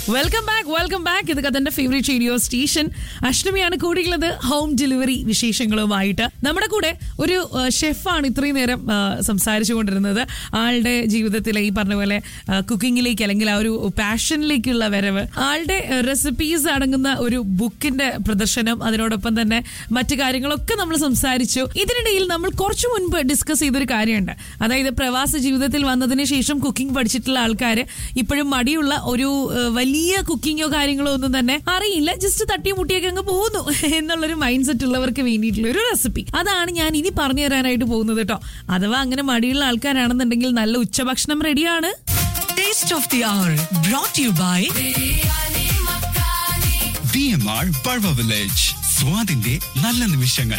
welcome back welcome back ഇത് കഥന്റെ favourite radio station അഷ്ടമിയാണ് കൂടിയുള്ളത് ഹോം ഡെലിവറി വിശേഷങ്ങളുമായിട്ട് നമ്മുടെ കൂടെ ഒരു ആ, ഷെഫാണ് ഇത്രയും നേരം ആ, സംസാരിച്ചുകൊണ്ടിരുന്നത് ആളുടെ ജീവിതത്തിലെ ഈ പറഞ്ഞ പോലെ ആ, കുക്കിങ്ങിലേക്ക് അല്ലെങ്കിൽ ആ ഒരു പാഷനിലേക്കുള്ള വരവ് ആളുടെ റെസിപ്പീസ് അടങ്ങുന്ന ഒരു ബുക്കിന്റെ പ്രദർശനം അതിനോടൊപ്പം തന്നെ മറ്റു കാര്യങ്ങളൊക്കെ നമ്മൾ സംസാരിച്ചു ഇതിനിടയിൽ നമ്മൾ കുറച്ചു മുൻപ് ഡിസ്കസ് ചെയ്തൊരു കാര്യമുണ്ട് അതായത് പ്രവാസ ജീവിതത്തിൽ വന്നതിന് ശേഷം കുക്കിംഗ് പഠിച്ചിട്ടുള്ള ആൾക്കാർ ഇപ്പോഴും മടിയുള്ള ഒരു ഏഹ്, വലിയ കുക്കിങ്ങോ കാര്യങ്ങളോ ഒന്നും തന്നെ അറിയില്ല ജസ്റ്റ് തട്ടിയും മുട്ടിയൊക്കെ അങ്ങ് പോകുന്നു എന്നുള്ളൊരു മൈൻഡ് സെറ്റ് ഉള്ളവർക്ക് വേണ്ടിയിട്ടുള്ള ഒരു റെസിപ്പി അതാണ് ഞാൻ ഇനി പറഞ്ഞു തരാനായിട്ട് പോകുന്നത് കേട്ടോ അഥവാ അങ്ങനെ മടിയുള്ള ആൾക്കാരാണെന്നുണ്ടെങ്കിൽ നല്ല ഉച്ചഭക്ഷണം റെഡിയാണ് Taste of the Hour brought to you by B M R ബൾവ വില്ലേജ് സ്വാദിന്റെ നല്ല നിമിഷങ്ങൾ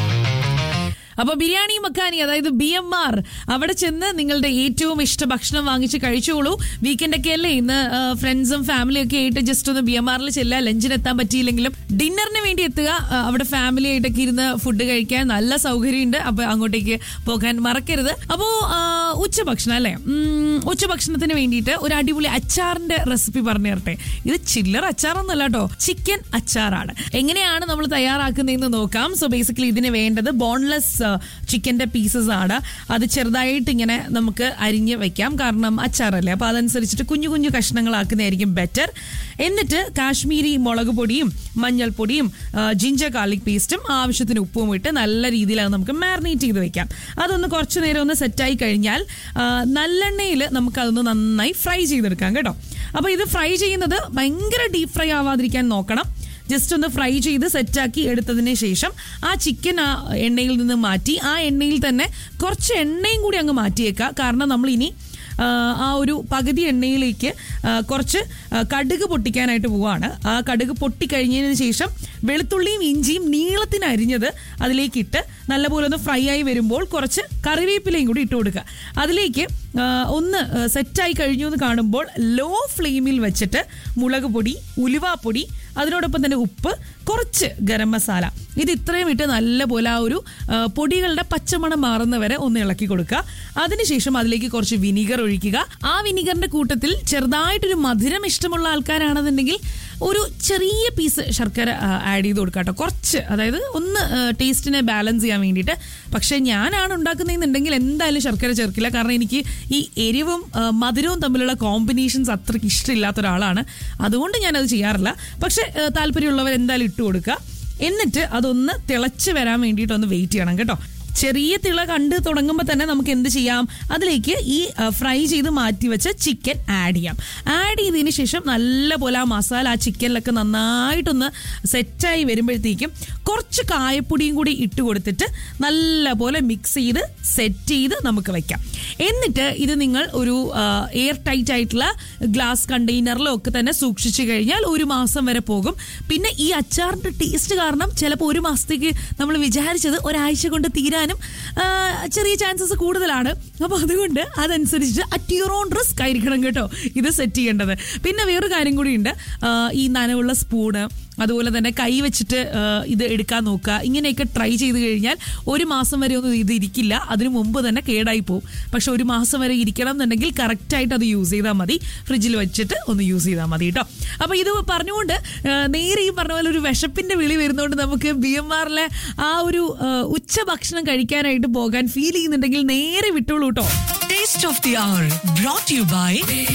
അപ്പൊ ബിരിയാണി മക്കാനി അതായത് ബി എം ആർ അവിടെ ചെന്ന് നിങ്ങളുടെ ഏറ്റവും ഇഷ്ട ഭക്ഷണം വാങ്ങിച്ച് കഴിച്ചോളൂ വീക്കെൻഡ് ഒക്കെ അല്ലേ ഇന്ന് ഫ്രണ്ട്സും ഫാമിലിയും ഒക്കെ ആയിട്ട് ജസ്റ്റ് ഒന്ന് ബി എം ആറിൽ ചെല്ലുക ലഞ്ചിന് എത്താൻ പറ്റിയില്ലെങ്കിലും ഡിന്നറിന് വേണ്ടി എത്തുക ആ, അവിടെ ഫാമിലി ആയിട്ടൊക്കെ ഇരുന്ന് ഫുഡ് കഴിക്കാൻ നല്ല സൗകര്യമുണ്ട് അപ്പൊ അങ്ങോട്ടേക്ക് പോകാൻ മറക്കരുത് അപ്പോ ആ, ഉച്ചഭക്ഷണം അല്ലേ ഉം, ഉച്ചഭക്ഷണത്തിന് വേണ്ടിയിട്ട് ഒരു അടിപൊളി അച്ചാറിന്റെ റെസിപ്പി പറഞ്ഞു തരട്ടെ ഇത് ചില്ലർ അച്ചാറൊന്നുമല്ല കേട്ടോ ചിക്കൻ അച്ചാറാണ് എങ്ങനെയാണ് നമ്മൾ തയ്യാറാക്കുന്നതെന്ന് നോക്കാം സോ ബേസിക്കലി ഇതിന് വേണ്ടത് ബോൺലെസ് ചിക്കന്റെ പീസസ് ആണ് അത് ചെറുതായിട്ട് ഇങ്ങനെ നമുക്ക് അരിഞ്ഞ് വെക്കാം കാരണം അച്ചാറല്ലേ അപ്പൊ അതനുസരിച്ചിട്ട് കുഞ്ഞു കുഞ്ഞു കഷ്ണങ്ങളാക്കുന്നതായിരിക്കും ബെറ്റർ എന്നിട്ട് കാശ്മീരി മുളക് പൊടിയും മഞ്ഞൾപ്പൊടിയും ജിഞ്ചർ ഗാർലിക് പേസ്റ്റും ആവശ്യത്തിന് ഉപ്പും ഇട്ട് നല്ല രീതിയിൽ അത് നമുക്ക് മാരിനേറ്റ് ചെയ്ത് വെക്കാം അതൊന്ന് കുറച്ച് നേരം ഒന്ന് സെറ്റായി കഴിഞ്ഞാൽ ആ, നല്ലെണ്ണയിൽ നമുക്ക് അതൊന്ന് നന്നായി ഫ്രൈ ചെയ്തെടുക്കാം കേട്ടോ അപ്പൊ ഇത് ഫ്രൈ ചെയ്യുന്നത് ഭയങ്കര ഡീപ് ഫ്രൈ ആവാതിരിക്കാൻ നോക്കണം ജസ്റ്റ് ഒന്ന് ഫ്രൈ ചെയ്ത് സെറ്റാക്കി എടുത്തതിന് ശേഷം ആ ചിക്കൻ ആ എണ്ണയിൽ നിന്ന് മാറ്റി ആ എണ്ണയിൽ തന്നെ കുറച്ച് എണ്ണയും കൂടി അങ്ങ് മാറ്റിയേക്കുക കാരണം നമ്മൾ ഇനി ആ, ആ ഒരു പകുതി എണ്ണയിലേക്ക് ആ, കുറച്ച് ആ, കടുക് പൊട്ടിക്കാനായിട്ട് പോവാണ് ആ കടുക് പൊട്ടിക്കഴിഞ്ഞതിന് ശേഷം വെളുത്തുള്ളിയും ഇഞ്ചിയും നീളത്തിന് അരിഞ്ഞത് അതിലേക്ക് ഇട്ട് നല്ലപോലെ ഒന്ന് ഫ്രൈ ആയി വരുമ്പോൾ കുറച്ച് കറിവേപ്പിലയും കൂടി ഇട്ട് കൊടുക്കുക അതിലേക്ക് ആ, ഒന്ന് ആ, സെറ്റായി കഴിഞ്ഞു എന്ന് കാണുമ്പോൾ ലോ ഫ്ലെയിമിൽ വെച്ചിട്ട് മുളക് പൊടി ഉലുവാപ്പൊടി അതിനോടൊപ്പം തന്നെ ഉപ്പ് കുറച്ച് ഗരം മസാല ഇത് ഇത്രയും ഇട്ട് നല്ലപോലെ ആ ഒരു ആ, പൊടികളുടെ പച്ചമണം മാറുന്നവരെ ഒന്ന് ഇളക്കി കൊടുക്കുക അതിനുശേഷം അതിലേക്ക് കുറച്ച് വിനീഗർ ഒഴിക്കുക ആ വിനീഗറിന്റെ കൂട്ടത്തിൽ ചെറുതായിട്ടൊരു മധുരം ഇഷ്ടമുള്ള ആൾക്കാരാണെന്നുണ്ടെങ്കിൽ ഒരു ചെറിയ പീസ് ശർക്കര ആഡ് ചെയ്ത് കൊടുക്കുക കേട്ടോ കുറച്ച് അതായത് ഒന്ന് ടേസ്റ്റിനെ ബാലൻസ് ചെയ്യാൻ വേണ്ടിയിട്ട് പക്ഷെ ഞാനാണ് ഉണ്ടാക്കുന്നതെന്നുണ്ടെങ്കിൽ എന്തായാലും ശർക്കര ചേർക്കില്ല കാരണം എനിക്ക് ഈ എരിവും ആ, മധുരവും തമ്മിലുള്ള കോമ്പിനേഷൻസ് അത്രയ്ക്ക് ഇഷ്ടമില്ലാത്ത ഒരാളാണ് അതുകൊണ്ട് ഞാനത് ചെയ്യാറില്ല പക്ഷെ ആ, താല്പര്യമുള്ളവർ എന്തായാലും ഇട്ട് കൊടുക്കുക എന്നിട്ട് അതൊന്ന് തിളച്ച് വരാൻ വേണ്ടിയിട്ട് ഒന്ന് വെയിറ്റ് ചെയ്യണം കേട്ടോ ചെറിയ തിള കണ്ട് തുടങ്ങുമ്പോൾ തന്നെ നമുക്ക് എന്ത് ചെയ്യാം അതിലേക്ക് ഈ ഫ്രൈ ചെയ്ത് മാറ്റി വെച്ച ചിക്കൻ ആഡ് ചെയ്യാം ആഡ് ചെയ്തതിന് ശേഷം നല്ലപോലെ ആ മസാല ആ ചിക്കനിലൊക്കെ നന്നായിട്ടൊന്ന് സെറ്റായി വരുമ്പോഴത്തേക്കും കുറച്ച് കായപ്പൊടിയും കൂടി ഇട്ട് കൊടുത്തിട്ട് നല്ലപോലെ മിക്സ് ചെയ്ത് സെറ്റ് ചെയ്ത് നമുക്ക് വെക്കാം എന്നിട്ട് ഇത് നിങ്ങൾ ഒരു എയർ ടൈറ്റ് ആയിട്ടുള്ള ഗ്ലാസ് കണ്ടെയ്നറിലോ ഒക്കെ തന്നെ സൂക്ഷിച്ചു കഴിഞ്ഞാൽ ഒരു മാസം വരെ പോകും പിന്നെ ഈ അച്ചാറിന്റെ ടേസ്റ്റ് കാരണം ചിലപ്പോൾ ഒരു മാസത്തേക്ക് നമ്മൾ വിചാരിച്ചത് ഒരാഴ്ച കൊണ്ട് തീരാനും ആ, ചെറിയ ചാൻസസ് കൂടുതലാണ് അപ്പൊ അതുകൊണ്ട് അതനുസരിച്ച് അറ്റ് യുവർ ഓൺ റിസ്ക് ആയിരിക്കണം കേട്ടോ ഇത് സെറ്റ് ചെയ്യേണ്ടത് പിന്നെ വേറൊരു കാര്യം കൂടിയുണ്ട് ആ, ഈ നനവുള്ള സ്പൂണ് അതുപോലെ തന്നെ കൈ വെച്ചിട്ട് ആ, ഇത് എടുക്കാൻ നോക്കുക ഇങ്ങനെയൊക്കെ ട്രൈ ചെയ്ത് കഴിഞ്ഞാൽ ഒരു മാസം വരെ ഒന്നും ഇത് ഇരിക്കില്ല അതിനു മുമ്പ് തന്നെ കേടായി പോകും പക്ഷെ ഒരു മാസം വരെ ഇരിക്കണം എന്നുണ്ടെങ്കിൽ കറക്റ്റായിട്ട് അത് യൂസ് ചെയ്താൽ മതി ഫ്രിഡ്ജിൽ വെച്ചിട്ട് ഒന്ന് യൂസ് ചെയ്താൽ മതി കേട്ടോ അപ്പൊ ഇത് പറഞ്ഞുകൊണ്ട് ആ, നേരെ ഈ പറഞ്ഞ പോലെ ഒരു വിശപ്പിന്റെ വിളി വരുന്നതുകൊണ്ട് നമുക്ക് ബി എം ആറിലെ ആ ഒരു ആ, ഉച്ചഭക്ഷണം കഴിക്കാനായിട്ട് പോകാൻ ഫീൽ ചെയ്യുന്നുണ്ടെങ്കിൽ നേരെ വിട്ടോളൂ കേട്ടോ Taste of the Hour brought to you by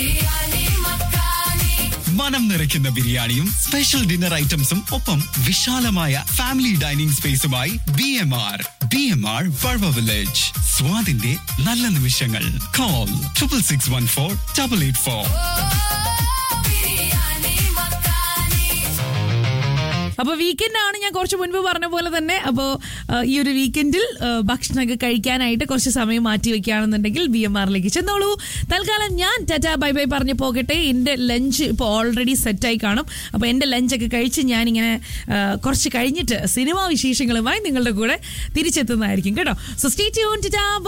മനം നിറയ്ക്കുന്ന ബിരിയാണിയും സ്പെഷ്യൽ ഡിന്നർ ഐറ്റംസും ഒപ്പം വിശാലമായ ഫാമിലി ഡൈനിങ് സ്പേസുമായി B M R B M R ബൾവ വില്ലേജ് സ്വാദിന്റെ നല്ല നിമിഷങ്ങൾ call triple six one four double eight four അപ്പൊ വീക്കെൻഡ് ആണ് ഞാൻ കുറച്ച് മുൻപ് പറഞ്ഞ പോലെ തന്നെ അപ്പോൾ ഈ ഒരു വീക്കെൻഡിൽ ഭക്ഷണമൊക്കെ കഴിക്കാനായിട്ട് കുറച്ച് സമയം മാറ്റി വെക്കുകയാണെന്നുണ്ടെങ്കിൽ ബി എം ആറിലേക്ക് ചെന്നോളൂ തൽക്കാലം ഞാൻ ടാറ്റ ബൈ ബൈ പറഞ്ഞു പോകട്ടെ എൻ്റെ ലഞ്ച് ഇപ്പോൾ ഓൾറെഡി സെറ്റായി കാണും അപ്പോൾ എൻ്റെ ലഞ്ചൊക്കെ കഴിച്ച് ഞാനിങ്ങനെ ആ, കുറച്ച് കഴിഞ്ഞിട്ട് സിനിമാ വിശേഷങ്ങളുമായി നിങ്ങളുടെ കൂടെ തിരിച്ചെത്തുന്നതായിരിക്കും കേട്ടോ സോ സ്റ്റേ ട്യൂൺ ടാ